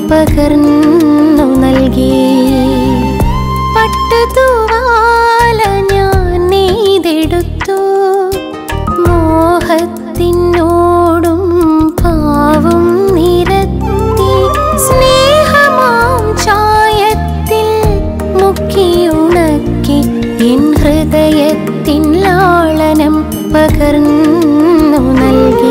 പകർന്നു നൽകി പട്ടുതൂവാല ഞാൻ നെയ്തെടുത്തു മോഹത്തിനോടും പാവും നിരത്തി സ്നേഹമാം ചായത്തിൽ മുക്കിയുണക്കി എൻ ഹൃദയത്തിൻ ലാളനം പകർന്നു നൽകി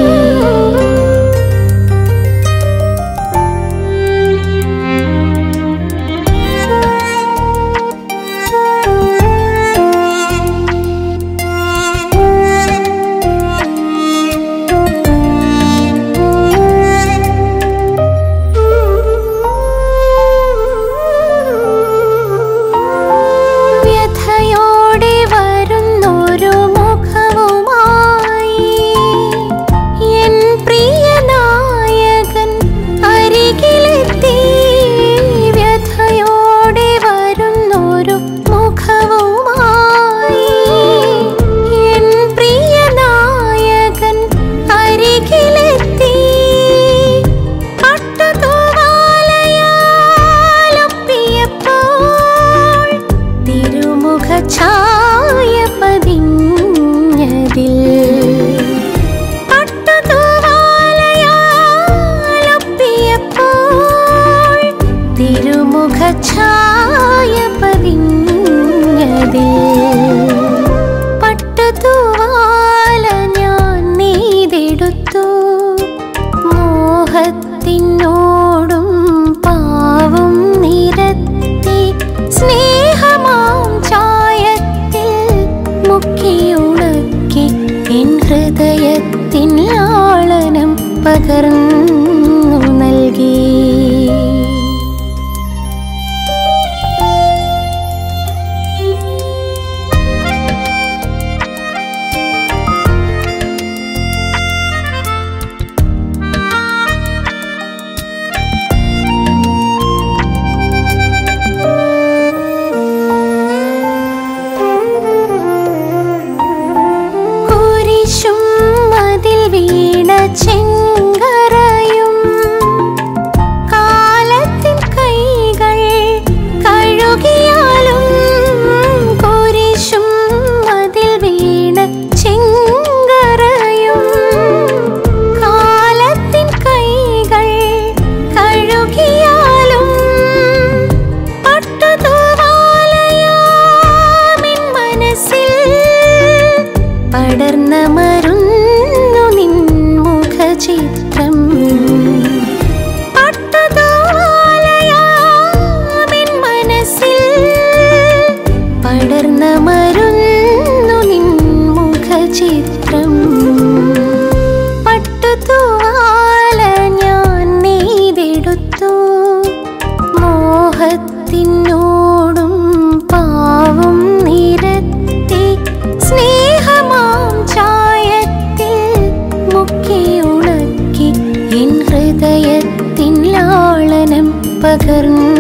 വ്യഥയോടെ വരുന്നൊരു മുഖവുമായി എൻ പ്രിയനായകൻ അരികിലെത്തി വ്യഥയോടെ വരുന്നൊരു മുഖവുമായി എൻ പ്രിയനായകൻ അരികിലെത്തി പട്ടുതൂവാലയാലൊപ്പിയപ്പോൾ തിരുമുഖ ഛായ പതിഞ്ഞതിൽ പട്ടുതൂവാലയാലൊപ്പിയപ്പോൾ തിരുമുഖ ഛായ പതിഞ്ഞതിൽ പട്ടുതൂവാല ഞാൻ നെയ്തെടുത്തു മോഹത്തിനോടും പാവും നിരത്തി സ്നേഹമാം ചായത്തിൽ മുക്കിയുണക്കി എൻ ഹൃദയത്തിൻ ലാളനം പകർന്നു നൽകി കുരിശും അതിൽ വീണ ചെങ്കറയും കാലത്തിൻ കൈകൾ കഴുകിയാലും കുരിശും അതിൽ വീണ ചെങ്കറയും കാലത്തിൻ കൈകൾ കഴുകിയാലും പട്ടുതൂവാലയാമിൻ മനസ്സിൽ പടർന്ന മരുന്നു നിൻ മുഖചിത്രം പട്ടുതൂവാലയാമിൻ മനസ്സിൽ പടർന്ന മരുന്നു നിൻ മുഖചിത്രം പട്ടുതൂവാല ഞാൻ നെയ്തെടുത്തു മോഹത്തിനോടും പാവും നിരത്തി സ്നേഹമാം ചായത്തിൽ മുക്കിയുണക്കി എൻ ഹൃദയത്തിൻ ലാളനം പകർന്നു